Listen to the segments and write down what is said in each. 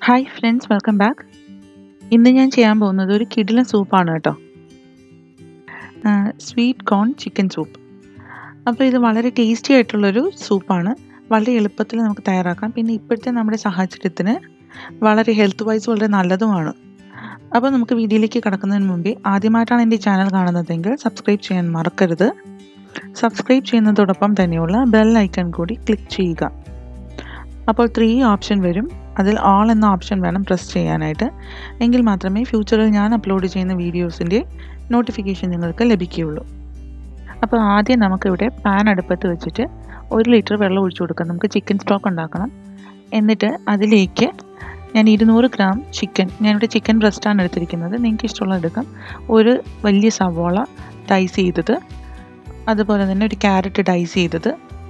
hi friends welcome back ഇന്ന് ഞാൻ ചെയ്യാൻ പോകുന്നത് ഒരു കിടിലൻ സൂപ്പാണ് കേട്ടോ സ്വീറ്റ് കോൺ ചിക്കൻ സൂപ്പ് അപ്പോൾ ഇത് വളരെ ടേസ്റ്റി ആയിട്ടുള്ളൊരു സൂപ്പാണ് വളരെ എളുപ്പത്തിൽ നമുക്ക് തയ്യാറാക്കാം പിന്നെ ഇപ്പോഴത്തെ നമ്മുടെ സാഹചര്യത്തിന് വളരെ ഹെൽത്ത് വൈസ് വളരെ നല്ലതുമാണ് അപ്പോൾ നമുക്ക് വീഡിയോയിലേക്ക് കിടക്കുന്നതിന് മുമ്പേ ആദ്യമായിട്ടാണ് എൻ്റെ ചാനൽ കാണുന്നതെങ്കിൽ സബ്സ്ക്രൈബ് ചെയ്യാൻ മറക്കരുത് സബ്സ്ക്രൈബ് ചെയ്യുന്നതോടൊപ്പം തന്നെയുള്ള ബെൽ ഐക്കൺ കൂടി ക്ലിക്ക് ചെയ്യുക അപ്പോൾ ത്രീ ഓപ്ഷൻ വരും അതിൽ ഓൾ എന്ന ഓപ്ഷൻ വേണം പ്രസ് ചെയ്യാനായിട്ട് എങ്കിൽ മാത്രമേ ഫ്യൂച്ചറിൽ ഞാൻ അപ്ലോഡ് ചെയ്യുന്ന വീഡിയോസിൻ്റെ നോട്ടിഫിക്കേഷൻ നിങ്ങൾക്ക് ലഭിക്കുകയുള്ളൂ അപ്പോൾ ആദ്യം നമുക്കിവിടെ പാൻ അടുപ്പത്ത് വെച്ചിട്ട് ഒരു ലിറ്റർ വെള്ളം ഒഴിച്ചു കൊടുക്കാം നമുക്ക് ചിക്കൻ സ്റ്റോക്ക് ഉണ്ടാക്കണം എന്നിട്ട് അതിലേക്ക് ഞാൻ ഇരുന്നൂറ് ഗ്രാം ചിക്കൻ ഞാനിവിടെ ചിക്കൻ ബ്രസ്റ്റാണ് എടുത്തിരിക്കുന്നത് നിങ്ങൾക്ക് ഇഷ്ടമുള്ള എടുക്കാം ഒരു വലിയ സവോള ഡൈസ് ചെയ്തത് അതുപോലെ തന്നെ ഒരു ക്യാരറ്റ് ഡൈസ് ചെയ്തത്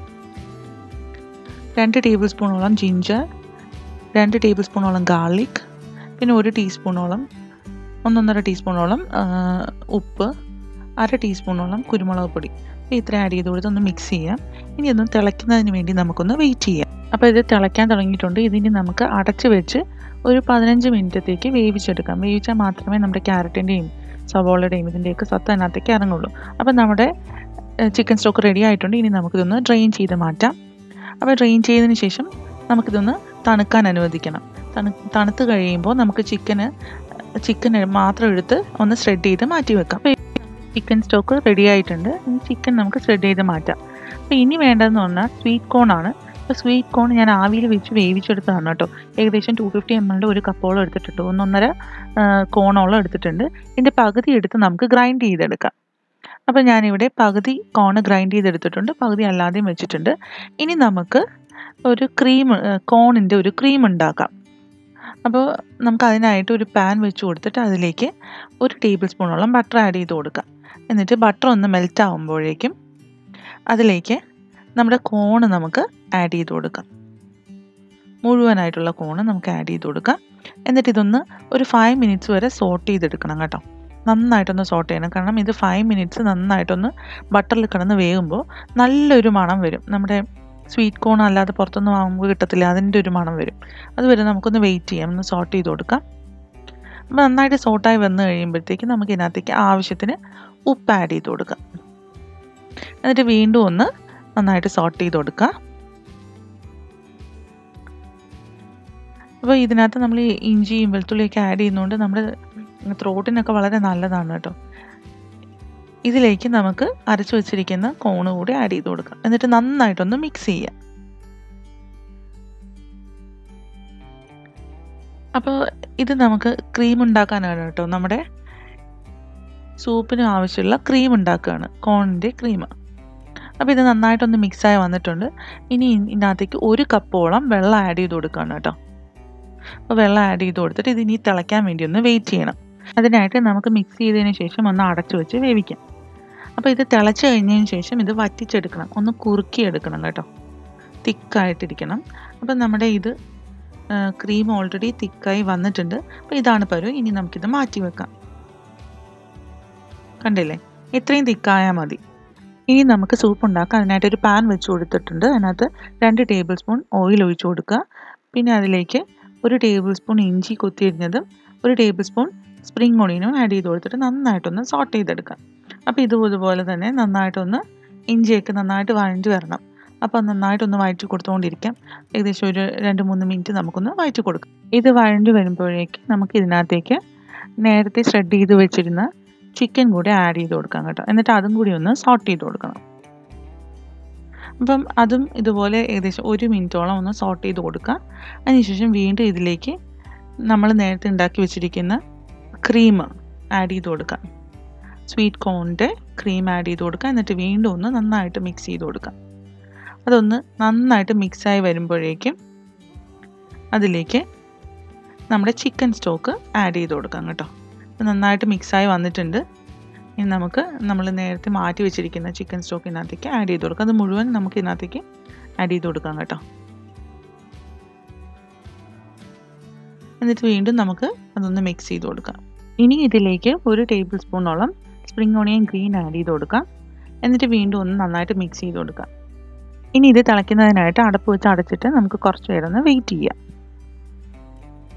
രണ്ട് ടേബിൾ സ്പൂണോളം ജിഞ്ചർ രണ്ട് ടേബിൾ സ്പൂണോളം ഗാർലിക് പിന്നെ ഒരു ടീസ്പൂണോളം ഒന്നൊന്നര ടീസ്പൂണോളം ഉപ്പ് അര ടീസ്പൂണോളം കുരുമുളക് പൊടി അപ്പോൾ ഇത്ര ആഡ് ചെയ്ത് കൊടുത്ത് ഒന്ന് മിക്സ് ചെയ്യാം ഇനി ഒന്ന് തിളയ്ക്കുന്നതിന് വേണ്ടി നമുക്കൊന്ന് വെയിറ്റ് ചെയ്യാം അപ്പോൾ ഇത് തിളയ്ക്കാൻ തുടങ്ങിയിട്ടുണ്ട് ഇതിനി നമുക്ക് അടച്ച് വെച്ച് ഒരു പതിനഞ്ച് മിനിറ്റത്തേക്ക് വേവിച്ചെടുക്കാം വേവിച്ചാൽ മാത്രമേ നമ്മുടെ ക്യാരറ്റിൻ്റെയും സവോളയുടെയും ഇതിൻ്റെയൊക്കെ സത്ത് അതിനകത്തേക്ക് ഇറങ്ങുള്ളൂ അപ്പോൾ നമ്മുടെ ചിക്കൻ സ്റ്റോക്ക് റെഡി ആയിട്ടുണ്ട് ഇനി നമുക്കിതൊന്ന് ഡ്രെയിൻ ചെയ്ത് മാറ്റാം അപ്പോൾ ഡ്രെയിൻ ചെയ്തതിന് ശേഷം നമുക്കിതൊന്ന് തണുക്കാൻ അനുവദിക്കണം തണു തണുത്ത് കഴിയുമ്പോൾ നമുക്ക് ചിക്കന് ചിക്കൻ മാത്രം എടുത്ത് ഒന്ന് ഷ്രെഡ് ചെയ്ത് മാറ്റി വെക്കാം അപ്പോൾ ചിക്കൻ സ്റ്റോക്ക് റെഡി ആയിട്ടുണ്ട് ഇനി ചിക്കൻ നമുക്ക് ഷ്രെഡ് ചെയ്ത് മാറ്റാം അപ്പോൾ ഇനി വേണ്ടതെന്ന് പറഞ്ഞാൽ സ്വീറ്റ് കോൺ ആണ് അപ്പോൾ സ്വീറ്റ് കോൺ ഞാൻ ആവിയിൽ വെച്ച് വേവിച്ചെടുത്തതാണ് കേട്ടോ ഏകദേശം ടു ഫിഫ്റ്റി എം എല്ലിൻ്റെ ഒരു കപ്പോളം എടുത്തിട്ടുണ്ട് ഒന്നൊന്നര കോണോളം എടുത്തിട്ടുണ്ട് ഇതിൻ്റെ പകുതി എടുത്ത് നമുക്ക് ഗ്രൈൻഡ് ചെയ്തെടുക്കാം അപ്പോൾ ഞാനിവിടെ പകുതി കോണ് ഗ്രൈൻഡ് ചെയ്തെടുത്തിട്ടുണ്ട് പകുതി അല്ലാതെയും വെച്ചിട്ടുണ്ട് ഇനി നമുക്ക് ഒരു ക്രീം കോണിൻ്റെ ഒരു ക്രീം ഉണ്ടാക്കാം അപ്പോൾ നമുക്ക് അതിനായിട്ട് ഒരു പാൻ വെച്ച് കൊടുത്തിട്ട് അതിലേക്ക് ഒരു ടേബിൾ സ്പൂണോളം ബട്ടർ ആഡ് ചെയ്ത് കൊടുക്കാം എന്നിട്ട് ബട്ടർ ഒന്ന് മെൽറ്റ് ആകുമ്പോഴേക്കും അതിലേക്ക് നമ്മുടെ കോണ് നമുക്ക് ആഡ് ചെയ്ത് കൊടുക്കാം മുഴുവനായിട്ടുള്ള കോണ് നമുക്ക് ആഡ് ചെയ്ത് കൊടുക്കാം എന്നിട്ട് ഇതൊന്ന് ഒരു ഫൈവ് മിനിറ്റ്സ് വരെ സോട്ട് ചെയ്തെടുക്കണം കേട്ടോ നന്നായിട്ടൊന്ന് സോട്ട് ചെയ്യണം കാരണം ഇത് ഫൈവ് മിനിറ്റ്സ് നന്നായിട്ടൊന്ന് ബട്ടറിൽ കിടന്ന് വേകുമ്പോൾ നല്ലൊരു മണം വരും നമ്മുടെ സ്വീറ്റ് കോൺ അല്ലാതെ പുറത്തുനിന്ന് വാങ്ങുമ്പോൾ കിട്ടത്തില്ല അതിൻ്റെ ഒരു മണം വരും അതുവരെ നമുക്കൊന്ന് വെയിറ്റ് ചെയ്യാം ഒന്ന് സോട്ട് ചെയ്ത് കൊടുക്കാം അപ്പോൾ നന്നായിട്ട് സോട്ടായി വന്നു കഴിയുമ്പോഴത്തേക്ക് നമുക്ക് ഇതിനകത്തേക്ക് ആവശ്യത്തിന് ഉപ്പ് ആഡ് ചെയ്ത് കൊടുക്കാം എന്നിട്ട് വീണ്ടും ഒന്ന് നന്നായിട്ട് സോട്ട് ചെയ്ത് കൊടുക്കുക അപ്പോൾ ഇതിനകത്ത് നമ്മൾ ഇഞ്ചിയും വെളുത്തുള്ളിയൊക്കെ ആഡ് ചെയ്യുന്നതുകൊണ്ട് നമ്മുടെ ത്രോട്ടിനൊക്കെ വളരെ നല്ലതാണ് കേട്ടോ ഇതിലേക്ക് നമുക്ക് അരച്ചു വെച്ചിരിക്കുന്ന കോണ് കൂടി ആഡ് ചെയ്ത് കൊടുക്കാം എന്നിട്ട് നന്നായിട്ടൊന്ന് മിക്സ് ചെയ്യാം അപ്പോൾ ഇത് നമുക്ക് ക്രീം ഉണ്ടാക്കാനാണ് കേട്ടോ നമ്മുടെ സൂപ്പിന് ആവശ്യമുള്ള ക്രീം ഉണ്ടാക്കുകയാണ് കോണിൻ്റെ ക്രീം അപ്പോൾ ഇത് നന്നായിട്ടൊന്ന് മിക്സായി വന്നിട്ടുണ്ട് ഇനി ഇതിനകത്തേക്ക് ഒരു കപ്പോളം വെള്ളം ആഡ് ചെയ്ത് കൊടുക്കുകയാണ് കേട്ടോ അപ്പോൾ വെള്ളം ആഡ് ചെയ്ത് കൊടുത്തിട്ട് ഇത് ഇനി തിളയ്ക്കാൻ വേണ്ടി ഒന്ന് വെയിറ്റ് ചെയ്യണം അതിനായിട്ട് നമുക്ക് മിക്സ് ചെയ്തതിന് ശേഷം ഒന്ന് അടച്ചു വെച്ച് വേവിക്കാം അപ്പോൾ ഇത് തിളച്ച് കഴിഞ്ഞതിന് ശേഷം ഇത് വറ്റിച്ചെടുക്കണം ഒന്ന് കുറുക്കിയെടുക്കണം കേട്ടോ തിക്കായിട്ടിരിക്കണം അപ്പം നമ്മുടെ ഇത് ക്രീം ഓൾറെഡി തിക്കായി വന്നിട്ടുണ്ട് അപ്പോൾ ഇതാണ് പരുവം ഇനി നമുക്കിത് മാറ്റി വെക്കാം കണ്ടില്ലേ ഇത്രയും തിക്കായാൽ മതി ഇനി നമുക്ക് സൂപ്പ് ഉണ്ടാക്കാം അതിനായിട്ട് ഒരു പാൻ വെച്ച് കൊടുത്തിട്ടുണ്ട് അതിനകത്ത് രണ്ട് ടേബിൾ സ്പൂൺ ഓയിൽ ഒഴിച്ചു കൊടുക്കുക പിന്നെ അതിലേക്ക് ഒരു ടേബിൾ സ്പൂൺ ഇഞ്ചി കൊത്തിയരിഞ്ഞതും ഒരു ടേബിൾ സ്പൂൺ സ്പ്രിംഗ് ഒണിയനും ആഡ് ചെയ്ത് കൊടുത്തിട്ട് നന്നായിട്ടൊന്ന് സോട്ട് ചെയ്തെടുക്കാം അപ്പോൾ ഇതും ഇതുപോലെ തന്നെ നന്നായിട്ടൊന്ന് ഇഞ്ചിയൊക്കെ നന്നായിട്ട് വഴണ്ടി വരണം അപ്പോൾ നന്നായിട്ടൊന്ന് വഴറ്റി കൊടുത്തുകൊണ്ടിരിക്കാം ഏകദേശം ഒരു രണ്ട് മൂന്ന് മിനിറ്റ് നമുക്കൊന്ന് വഴറ്റി കൊടുക്കാം ഇത് വഴണ്ടി വരുമ്പോഴേക്ക് നമുക്ക് ഇതിനകത്തേക്ക് നേരത്തെ ഷ്രെഡ് ചെയ്ത് വെച്ചിരുന്ന ചിക്കൻ കൂടി ആഡ് ചെയ്ത് കൊടുക്കാം കേട്ടോ എന്നിട്ട് അതും കൂടി ഒന്ന് സോട്ട് ചെയ്ത് കൊടുക്കണം അപ്പം അതും ഇതുപോലെ ഏകദേശം ഒരു മിനിറ്റോളം ഒന്ന് സോട്ട് ചെയ്ത് കൊടുക്കുക അതിനുശേഷം വീണ്ടും ഇതിലേക്ക് നമ്മൾ നേരത്തെ ഉണ്ടാക്കി വെച്ചിരിക്കുന്ന ക്രീം ആഡ് ചെയ്ത് കൊടുക്കാം സ്വീറ്റ് കോണിൻ്റെ ക്രീം ആഡ് ചെയ്ത് കൊടുക്കുക എന്നിട്ട് വീണ്ടും ഒന്ന് നന്നായിട്ട് മിക്സ് ചെയ്ത് കൊടുക്കാം അതൊന്ന് നന്നായിട്ട് മിക്സായി വരുമ്പോഴേക്കും അതിലേക്ക് നമ്മുടെ ചിക്കൻ സ്റ്റോക്ക് ആഡ് ചെയ്ത് കൊടുക്കാം കേട്ടോ നന്നായിട്ട് മിക്സായി വന്നിട്ടുണ്ട് ഇനി നമുക്ക് നമ്മൾ നേരത്തെ മാറ്റി വെച്ചിരിക്കുന്ന ചിക്കൻ സ്റ്റോക്കിനകത്തേക്ക് ആഡ് ചെയ്ത് കൊടുക്കാം അത് മുഴുവൻ നമുക്ക് ഇതിനകത്തേക്ക് ആഡ് ചെയ്ത് കൊടുക്കാം കേട്ടോ എന്നിട്ട് വീണ്ടും നമുക്ക് അതൊന്ന് മിക്സ് ചെയ്ത് കൊടുക്കാം ഇനി ഇതിലേക്ക് ഒരു ടേബിൾ സ്പൂണോളം സ്പ്രിംഗ് ഓണിയൻ ഗ്രീൻ ആഡ് ചെയ്ത് കൊടുക്കാം എന്നിട്ട് വീണ്ടും ഒന്ന് നന്നായിട്ട് മിക്സ് ചെയ്ത് കൊടുക്കാം ഇനി ഇത് തിളയ്ക്കുന്നതിനായിട്ട് അടപ്പ് വെച്ച് അടച്ചിട്ട് നമുക്ക് കുറച്ച് നേരം ഒന്ന് വെയിറ്റ് ചെയ്യാം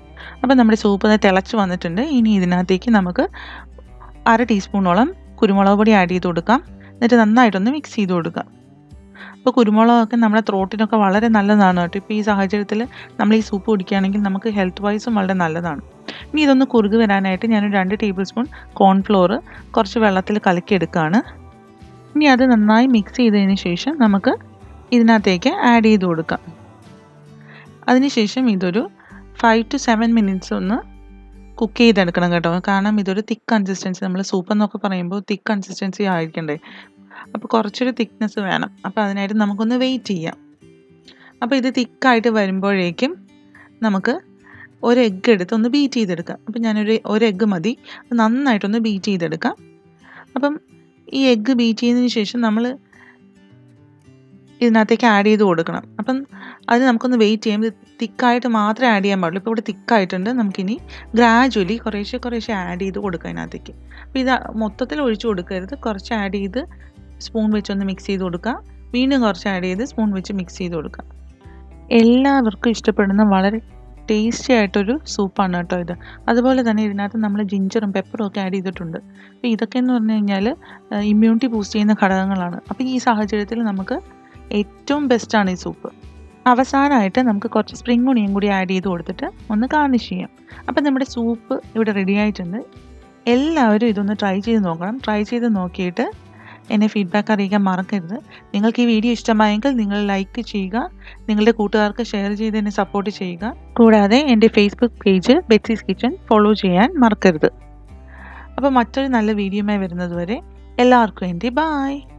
അപ്പോൾ നമ്മുടെ സൂപ്പ് തിളച്ച് വന്നിട്ടുണ്ട് ഇനി ഇതിനകത്തേക്ക് നമുക്ക് അര ടീസ്പൂണോളം കുരുമുളക് പൊടി ആഡ് ചെയ്ത് കൊടുക്കാം എന്നിട്ട് നന്നായിട്ടൊന്ന് മിക്സ് ചെയ്ത് കൊടുക്കാം അപ്പോൾ കുരുമുളകൊക്കെ നമ്മുടെ ത്രോട്ടിനൊക്കെ വളരെ നല്ലതാണ് കേട്ടോ ഇപ്പോൾ ഈ സാഹചര്യത്തിൽ നമ്മൾ ഈ സൂപ്പ് കുടിക്കുകയാണെങ്കിൽ നമുക്ക് ഹെൽത്ത് വൈസും വളരെ നല്ലതാണ് ഇനി ഇതൊന്ന് കുറുകി വരാനായിട്ട് ഞാൻ രണ്ട് ടേബിൾ സ്പൂൺ കോൺഫ്ലോർ കുറച്ച് വെള്ളത്തിൽ കലക്കിയെടുക്കുകയാണ് ഇനി അത് നന്നായി മിക്സ് ചെയ്തതിന് ശേഷം നമുക്ക് ഇതിനകത്തേക്ക് ആഡ് ചെയ്ത് കൊടുക്കാം അതിനുശേഷം ഇതൊരു ഫൈവ് ടു സെവൻ മിനിറ്റ്സ് ഒന്ന് കുക്ക് ചെയ്തെടുക്കണം കേട്ടോ കാരണം ഇതൊരു തിക്ക് കൺസിസ്റ്റൻസി നമ്മൾ സൂപ്പ് എന്നൊക്കെ പറയുമ്പോൾ തിക്ക് കൺസിസ്റ്റൻസി ആയിരിക്കണ്ടേ അപ്പോൾ കുറച്ചൊരു തിക്നെസ് വേണം അപ്പോൾ അതിനായിട്ട് നമുക്കൊന്ന് വെയിറ്റ് ചെയ്യാം അപ്പോൾ ഇത് തിക്കായിട്ട് വരുമ്പോഴേക്കും നമുക്ക് ഒരു എഗ്ഗ് എടുത്ത് ഒന്ന് ബീറ്റ് ചെയ്തെടുക്കാം അപ്പം ഞാനൊരു ഒരു എഗ്ഗ് മതി നന്നായിട്ടൊന്ന് ബീറ്റ് ചെയ്തെടുക്കാം അപ്പം ഈ എഗ്ഗ് ബീറ്റ് ചെയ്തതിന് ശേഷം നമ്മൾ ഇതിനകത്തേക്ക് ആഡ് ചെയ്ത് കൊടുക്കണം അപ്പം അത് നമുക്കൊന്ന് വെയിറ്റ് ചെയ്യാം ഇത് തിക്കായിട്ട് മാത്രമേ ആഡ് ചെയ്യാൻ പാടുള്ളൂ ഇപ്പോൾ ഇവിടെ തിക്കായിട്ടുണ്ട് നമുക്കിനി ഗ്രാജുവലി കുറേശ്ശെ കുറേശ്ശെ ആഡ് ചെയ്ത് കൊടുക്കാം ഇതിനകത്തേക്ക് അപ്പോൾ ഇത് മൊത്തത്തിൽ ഒഴിച്ചു കൊടുക്കരുത് കുറച്ച് ആഡ് ചെയ്ത് സ്പൂൺ വെച്ചൊന്ന് മിക്സ് ചെയ്ത് കൊടുക്കുക വീണ്ടും കുറച്ച് ആഡ് ചെയ്ത് സ്പൂൺ വെച്ച് മിക്സ് ചെയ്ത് കൊടുക്കുക എല്ലാവർക്കും ഇഷ്ടപ്പെടുന്ന വളരെ ടേസ്റ്റി ആയിട്ടൊരു സൂപ്പാണ് കേട്ടോ ഇത് അതുപോലെ തന്നെ ഇതിനകത്ത് നമ്മൾ ജിഞ്ചറും പെപ്പറും ഒക്കെ ആഡ് ചെയ്തിട്ടുണ്ട് അപ്പോൾ ഇതൊക്കെ എന്ന് പറഞ്ഞു കഴിഞ്ഞാൽ ഇമ്മ്യൂണിറ്റി ബൂസ്റ്റ് ചെയ്യുന്ന ഘടകങ്ങളാണ് അപ്പോൾ ഈ സാഹചര്യത്തിൽ നമുക്ക് ഏറ്റവും ബെസ്റ്റാണ് ഈ സൂപ്പ് അവസാനമായിട്ട് നമുക്ക് കുറച്ച് സ്പ്രിംഗ് ഒണിയും കൂടി ആഡ് ചെയ്ത് കൊടുത്തിട്ട് ഒന്ന് ഗാർണിഷ് ചെയ്യാം അപ്പം നമ്മുടെ സൂപ്പ് ഇവിടെ റെഡി ആയിട്ടുണ്ട് എല്ലാവരും ഇതൊന്ന് ട്രൈ ചെയ്ത് നോക്കണം ട്രൈ ചെയ്ത് നോക്കിയിട്ട് എന്നെ ഫീഡ്ബാക്ക് അറിയിക്കാൻ മറക്കരുത് നിങ്ങൾക്ക് ഈ വീഡിയോ ഇഷ്ടമായെങ്കിൽ നിങ്ങൾ ലൈക്ക് ചെയ്യുക നിങ്ങളുടെ കൂട്ടുകാർക്ക് ഷെയർ ചെയ്ത് എന്നെ സപ്പോർട്ട് ചെയ്യുക കൂടാതെ എൻ്റെ Facebook page Betsy's kitchen follow ചെയ്യാൻ മറക്കരുത് അപ്പോൾ മറ്റൊരു നല്ല വീഡിയോയുമായി വരുന്നത് വരെ എല്ലാവർക്കും എൻ്റെ ബായ്